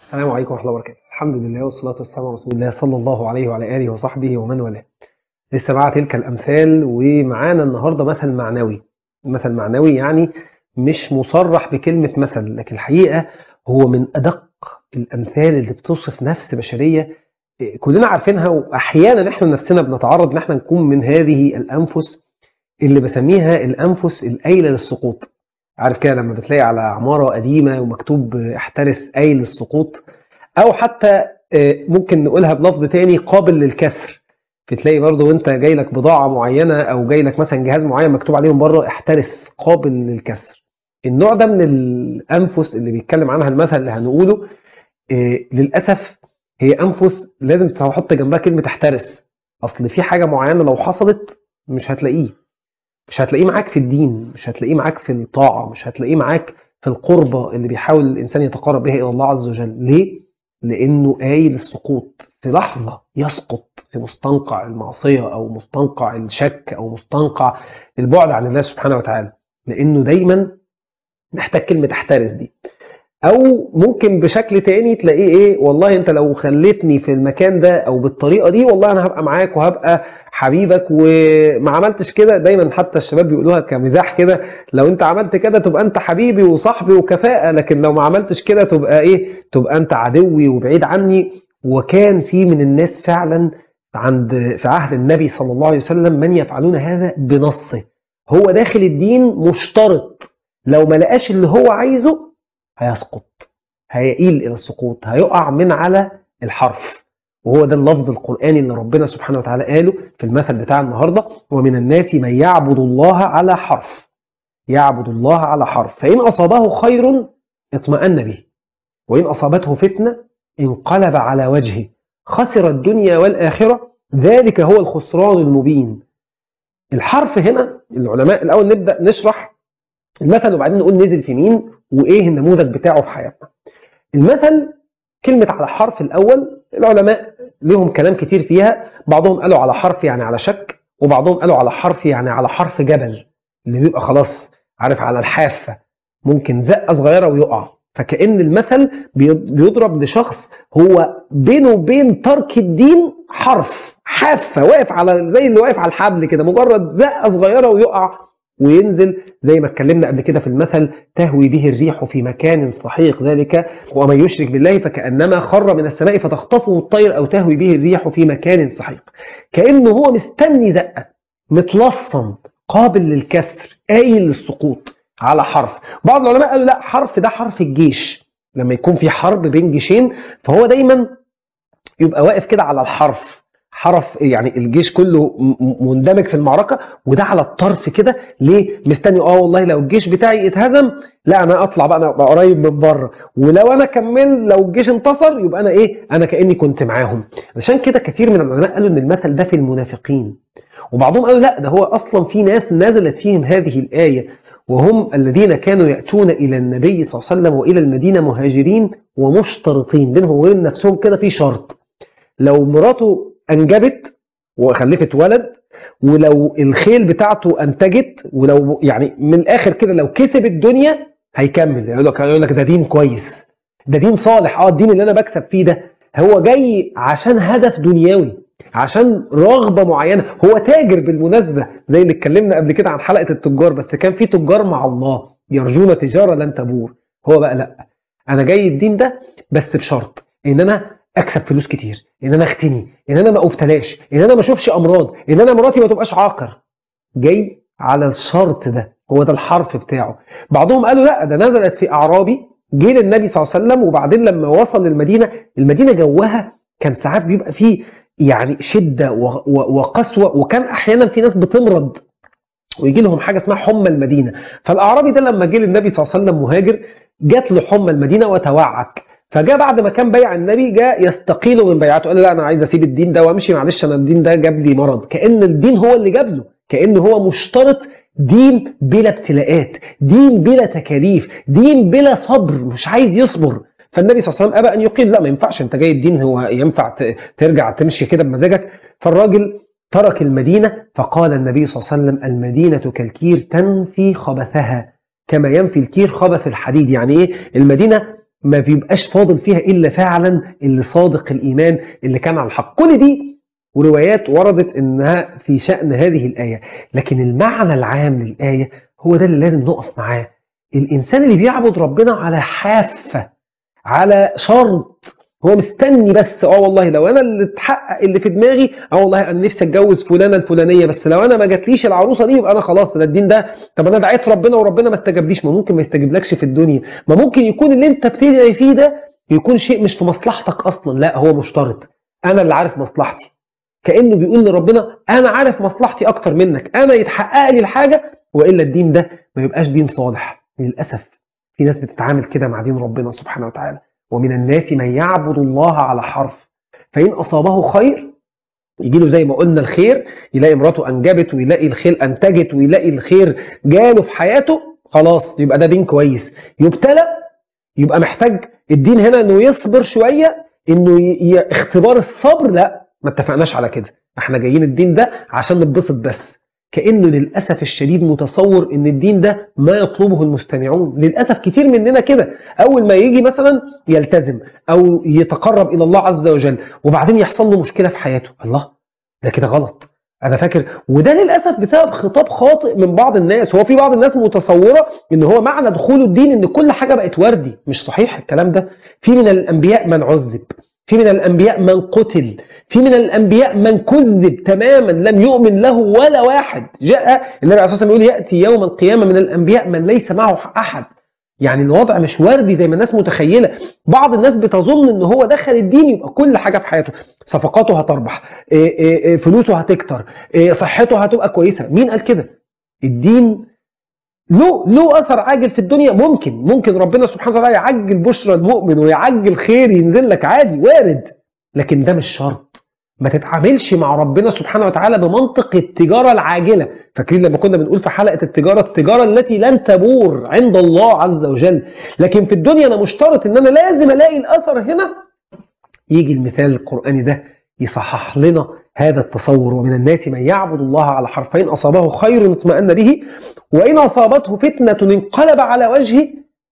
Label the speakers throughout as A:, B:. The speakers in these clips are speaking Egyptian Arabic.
A: السلام عليكم ورحمة الله وبركاته الحمد لله والصلاة والسلام على رسول الله صلى الله عليه وعلى آله وصحبه ومن والاه لسه مع تلك الأمثال ومعانا النهاردة مثل معنوي مثل معنوي يعني مش مصرح بكلمة مثل لكن الحقيقة هو من أدق الأمثال اللي بتوصف نفس بشرية كلنا عارفينها وأحيانا إحنا نفسنا بنتعرض إن إحنا نكون من هذه الأنفس اللي بسميها الأنفس الأيلة للسقوط عارف كده لما بتلاقي على عمارة قديمة ومكتوب احترس أيل للسقوط أو حتى ممكن نقولها بلفظ تاني قابل للكسر بتلاقي برضه وانت جاي لك بضاعة معينة أو جاي لك مثلا جهاز معين مكتوب عليه من بره احترس قابل للكسر النوع ده من الأنفس اللي بيتكلم عنها المثل اللي هنقوله للأسف هي أنفس لازم تحط جنبها كلمة احترس أصل في حاجة معينة لو حصلت مش هتلاقيه مش هتلاقيه معاك في الدين مش هتلاقيه معاك في الطاعة مش هتلاقيه معاك في القربة اللي بيحاول الإنسان يتقرب بها إلى الله عز وجل ليه؟ لأنه قايل السقوط في لحظة يسقط في مستنقع المعصية أو مستنقع الشك أو مستنقع البعد عن الله سبحانه وتعالى لأنه دايما محتاج كلمة احترس دي او ممكن بشكل تاني تلاقيه ايه والله انت لو خليتني في المكان ده او بالطريقه دي والله انا هبقى معاك وهبقى حبيبك وما عملتش كده دايما حتى الشباب بيقولوها كمزاح كده لو انت عملت كده تبقى انت حبيبي وصاحبي وكفاءه لكن لو ما عملتش كده تبقى ايه تبقى انت عدوي وبعيد عني وكان في من الناس فعلا عند في عهد النبي صلى الله عليه وسلم من يفعلون هذا بنصه هو داخل الدين مشترط لو ما لقاش اللي هو عايزه هيسقط هيقيل إلى السقوط هيقع من على الحرف وهو ده اللفظ القرآني اللي ربنا سبحانه وتعالى قاله في المثل بتاع النهاردة ومن الناس من يعبد الله على حرف يعبد الله على حرف فإن أصابه خير اطمأن به وإن أصابته فتنة انقلب على وجهه خسر الدنيا والآخرة ذلك هو الخسران المبين الحرف هنا العلماء الأول نبدأ نشرح المثل وبعدين نقول نزل في مين وايه النموذج بتاعه في حياتنا المثل كلمة على حرف الأول العلماء لهم كلام كتير فيها بعضهم قالوا على حرف يعني على شك وبعضهم قالوا على حرف يعني على حرف جبل اللي بيبقى خلاص عارف على الحافة ممكن زقة صغيرة ويقع فكأن المثل بيضرب لشخص هو بينه وبين ترك الدين حرف حافة واقف على زي اللي واقف على الحبل كده مجرد زقة صغيرة ويقع وينزل زي ما اتكلمنا قبل كده في المثل تهوي به الريح في مكان صحيق ذلك ومن يشرك بالله فكأنما خر من السماء فتخطفه الطير أو تهوي به الريح في مكان صحيق كأنه هو مستني زقة متلصم قابل للكسر قايل للسقوط على حرف بعض العلماء قالوا لا حرف ده حرف الجيش لما يكون في حرب بين جيشين فهو دايما يبقى واقف كده على الحرف حرف يعني الجيش كله مندمج في المعركة وده على الطرف كده ليه مستني اه والله لو الجيش بتاعي اتهزم لا انا اطلع بقى انا ابقى قريب من بره ولو انا كمل لو الجيش انتصر يبقى انا ايه انا كاني كنت معاهم عشان كده كثير من العلماء قالوا ان المثل ده في المنافقين وبعضهم قالوا لا ده هو اصلا في ناس نزلت فيهم هذه الايه وهم الذين كانوا ياتون الى النبي صلى الله عليه وسلم والى المدينه مهاجرين ومشترطين بينهم وبين نفسهم كده في شرط لو مراته انجبت وخلفت ولد ولو الخيل بتاعته انتجت ولو يعني من الاخر كده لو كسب الدنيا هيكمل يقول لك يقول لك ده دين كويس ده دين صالح اه الدين اللي انا بكسب فيه ده هو جاي عشان هدف دنيوي عشان رغبة معينة هو تاجر بالمناسبة زي اللي اتكلمنا قبل كده عن حلقة التجار بس كان في تجار مع الله يرجون تجارة لن تبور هو بقى لا انا جاي الدين ده بس بشرط ان انا اكسب فلوس كتير ان انا اختني ان انا ما ابتلاش ان انا ما اشوفش امراض ان انا مراتي ما تبقاش عاقر جاي على الشرط ده هو ده الحرف بتاعه بعضهم قالوا لا ده نزلت في اعرابي جه للنبي صلى الله عليه وسلم وبعدين لما وصل للمدينه المدينه جوها كان ساعات بيبقى فيه يعني شده وقسوه وكان احيانا في ناس بتمرض ويجي لهم حاجه اسمها حمى المدينه فالاعرابي ده لما جه للنبي صلى الله عليه وسلم مهاجر جات له حمى المدينه وتوعك فجاء بعد ما كان بيع النبي جاء يستقيل من بيعته قال لا انا عايز اسيب الدين ده وامشي معلش انا الدين ده جاب لي مرض كان الدين هو اللي جاب له كان هو مشترط دين بلا ابتلاءات دين بلا تكاليف دين بلا صبر مش عايز يصبر فالنبي صلى الله عليه وسلم ابى ان يقيل لا ما ينفعش انت جاي الدين هو ينفع ترجع تمشي كده بمزاجك فالراجل ترك المدينة فقال النبي صلى الله عليه وسلم المدينة كالكير تنفي خبثها كما ينفي الكير خبث الحديد يعني ايه المدينة ما بيبقاش فاضل فيها إلا فعلا اللي صادق الإيمان اللي كان على الحق كل دي وروايات وردت إنها في شأن هذه الآية لكن المعنى العام للآية هو ده اللي لازم نقف معاه الإنسان اللي بيعبد ربنا على حافة على شرط هو مستني بس اه والله لو انا اللي اتحقق اللي في دماغي اه والله انا نفسي اتجوز فلانه الفلانيه بس لو انا ما جاتليش العروسه دي يبقى انا خلاص ده الدين ده طب انا دعيت ربنا وربنا ما استجابليش ما ممكن ما يستجيبلكش في الدنيا ما ممكن يكون اللي انت بتدعي فيه ده يكون شيء مش في مصلحتك اصلا لا هو مشترط انا اللي عارف مصلحتي كانه بيقول لربنا انا عارف مصلحتي اكتر منك انا يتحقق لي الحاجه والا الدين ده ما يبقاش دين صالح للاسف في ناس بتتعامل كده مع دين ربنا سبحانه وتعالى ومن الناس من يعبد الله على حرف فإن أصابه خير يجي له زي ما قلنا الخير يلاقي مراته أنجبت ويلاقي الخير أنتجت ويلاقي الخير جاله في حياته خلاص يبقى ده دين كويس يبتلى يبقى محتاج الدين هنا انه يصبر شوية انه ي... اختبار الصبر لا ما اتفقناش على كده احنا جايين الدين ده عشان نتبسط بس كأنه للأسف الشديد متصور ان الدين ده ما يطلبه المستمعون للأسف كتير مننا كده أول ما يجي مثلا يلتزم أو يتقرب إلى الله عز وجل وبعدين يحصل له مشكلة في حياته الله ده كده غلط أنا فاكر وده للأسف بسبب خطاب خاطئ من بعض الناس هو في بعض الناس متصورة ان هو معنى دخول الدين ان كل حاجة بقت وردي مش صحيح الكلام ده في من الأنبياء من عذب في من الأنبياء من قتل في من الأنبياء من كذب تماما لم يؤمن له ولا واحد جاء النبي عليه الصلاة والسلام يقول يأتي يوم القيامة من الأنبياء من ليس معه أحد يعني الوضع مش وردي زي ما الناس متخيلة بعض الناس بتظن ان هو دخل الدين يبقى كل حاجة في حياته صفقاته هتربح فلوسه هتكتر صحته هتبقى كويسة مين قال كده الدين له له اثر عاجل في الدنيا ممكن ممكن ربنا سبحانه وتعالى يعجل بشرى المؤمن ويعجل خير ينزل لك عادي وارد لكن ده مش شرط ما تتعاملش مع ربنا سبحانه وتعالى بمنطق التجارة العاجلة فاكرين لما كنا بنقول في حلقة التجارة التجارة التي لن تبور عند الله عز وجل لكن في الدنيا أنا مشترط أن أنا لازم ألاقي الأثر هنا يجي المثال القرآني ده يصحح لنا هذا التصور ومن الناس من يعبد الله على حرفين أصابه خير اطمأن به وإن أصابته فتنة انقلب على وجهه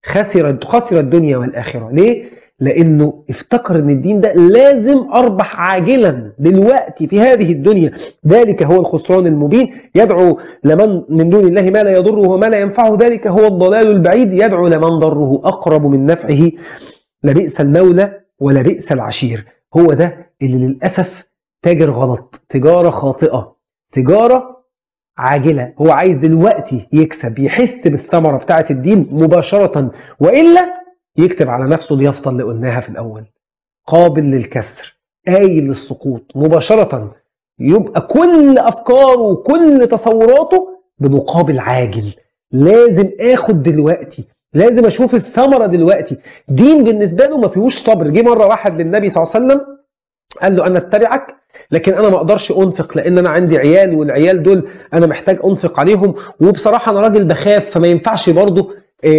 A: خسر خسر الدنيا والآخرة ليه؟ لأنه افتكر أن الدين ده لازم أربح عاجلا دلوقتي في هذه الدنيا ذلك هو الخسران المبين يدعو لمن من دون الله ما لا يضره وما لا ينفعه ذلك هو الضلال البعيد يدعو لمن ضره أقرب من نفعه لبئس المولى ولبئس العشير هو ده اللي للأسف تاجر غلط تجارة خاطئة تجارة عاجلة هو عايز دلوقتي يكسب يحس بالثمرة بتاعة الدين مباشرة وإلا يكتب على نفسه اليافطة اللي قلناها في الأول قابل للكسر آيل للسقوط مباشرة يبقى كل أفكاره وكل تصوراته بمقابل عاجل لازم آخد دلوقتي لازم أشوف الثمرة دلوقتي دين بالنسبة له ما فيهوش صبر جه مرة واحد للنبي صلى الله عليه وسلم قال له أنا اتبعك لكن أنا ما أقدرش أنفق لأن أنا عندي عيال والعيال دول أنا محتاج أنفق عليهم وبصراحة أنا راجل بخاف فما ينفعش برضه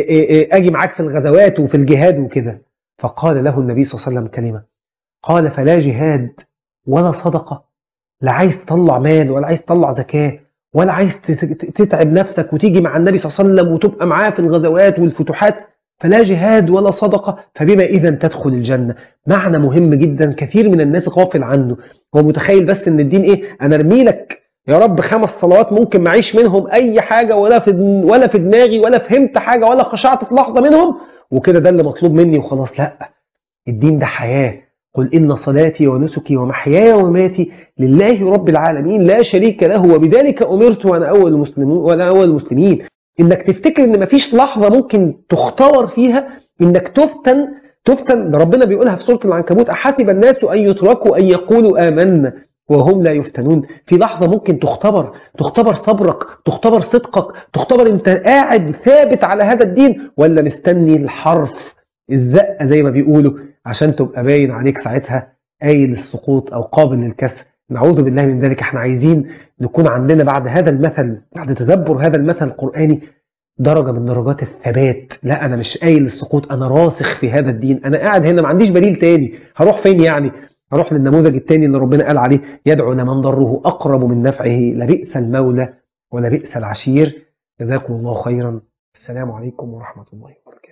A: أجي معاك في الغزوات وفي الجهاد وكده فقال له النبي صلى الله عليه وسلم كلمة قال فلا جهاد ولا صدقة لا عايز تطلع مال ولا عايز تطلع زكاة ولا عايز تتعب نفسك وتيجي مع النبي صلى الله عليه وسلم وتبقى معاه في الغزوات والفتوحات فلا جهاد ولا صدقة فبما إذا تدخل الجنة معنى مهم جدا كثير من الناس غافل عنه هو متخيل بس ان الدين ايه انا ارمي لك يا رب خمس صلوات ممكن معيش منهم اي حاجة ولا في ولا في دماغي ولا فهمت حاجة ولا خشعت في لحظة منهم وكده ده اللي مطلوب مني وخلاص لا الدين ده حياة قل إن صلاتي ونسكي ومحياي ومماتي لله رب العالمين لا شريك له وبذلك أمرت وأنا أول المسلمين وأنا أول المسلمين إنك تفتكر إن مفيش لحظة ممكن تختبر فيها إنك تفتن تفتن ده ربنا بيقولها في سورة العنكبوت أحسب الناس أن يتركوا أن يقولوا آمنا وهم لا يفتنون في لحظة ممكن تختبر تختبر صبرك تختبر صدقك تختبر انت قاعد ثابت على هذا الدين ولا مستني الحرف الزقة زي ما بيقولوا عشان تبقى باين عليك ساعتها قايل السقوط أو قابل للكسر نعوذ بالله من ذلك احنا عايزين نكون عندنا بعد هذا المثل بعد تدبر هذا المثل القرآني درجة من درجات الثبات لا أنا مش قايل السقوط أنا راسخ في هذا الدين أنا قاعد هنا ما عنديش بديل تاني هروح فين يعني هروح للنموذج التاني اللي ربنا قال عليه يدعو لمن ضره أقرب من نفعه لبئس المولى ولبئس العشير جزاكم الله خيرا السلام عليكم ورحمة الله وبركاته